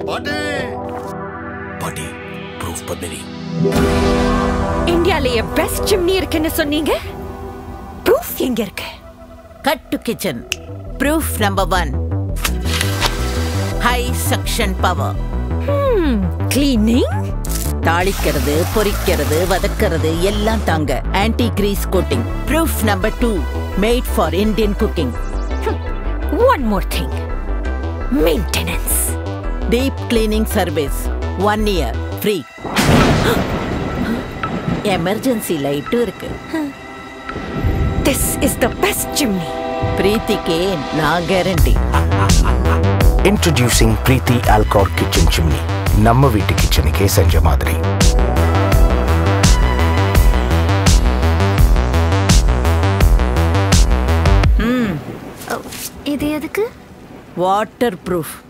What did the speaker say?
பாட்டி பாட்டி ப்ரூஃப் பத்மினி இந்தியாலயே பெஸ்ட் சிம்னி இருக்குன்னு சொன்னீங்க ப்ரூஃப் எங்க இருக்கு cut to kitchen proof number one high suction power cleaning தாளிக்கிறது பொரிக்கிறது வதக்கிறது எல்லாம் தாங்க anti grease coating proof number two made for Indian cooking one more thing maintenance deep cleaning service one year free emergency லைட்டும் இருக்கு this is the best chimney பிரீத்திக்கே நான் guarantee introducing Preethi ஆல்கார் கிச்சன் சிம்னி நம்ம வீட்டு கிச்சனுக்கே செஞ்ச மாதிரி இது எதுக்கு வாட்டர் ப்ரூஃப்